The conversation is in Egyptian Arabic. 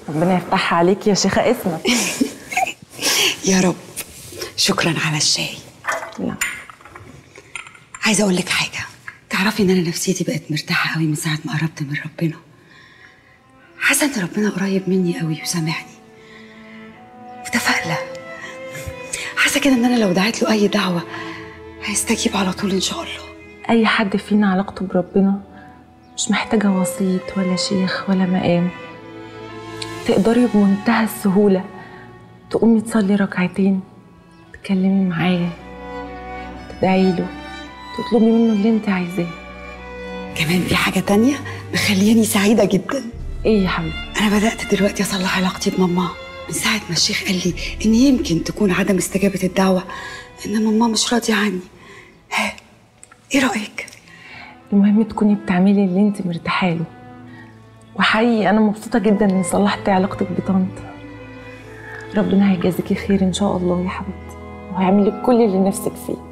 ربنا يفتحها عليك يا شيخه اسمك يا رب شكرا على الشاي لا عايزه اقول لك حاجه تعرفي ان انا نفسيتي بقت مرتاحه قوي من ساعه ما قربت من ربنا حاسه ان ربنا قريب مني قوي وسامعني متفائله حاسه كده ان انا لو دعيت له اي دعوه هيستجيب على طول ان شاء الله اي حد فينا علاقته بربنا مش محتاجه وسيط ولا شيخ ولا مقام تقدري بمنتهى السهوله تقومي تصلي ركعتين تتكلمي معاه تدعي له تطلبي منه اللي انت عايزاه كمان في حاجه تانية مخلياني سعيده جدا ايه يا حبيبي انا بدات دلوقتي اصلح علاقتي بماما من ساعه ما الشيخ قال لي ان يمكن تكون عدم استجابه الدعوه ان ماما مش راضيه عني ها ايه رايك المهم تكوني بتعملي اللي انت مرتاحه له وحقيقي انا مبسوطه جدا اني صلحتي علاقتك بطنط ربنا هيجازيكي خير ان شاء الله يا حبيبتي وهيعمل لك كل اللي نفسك فيه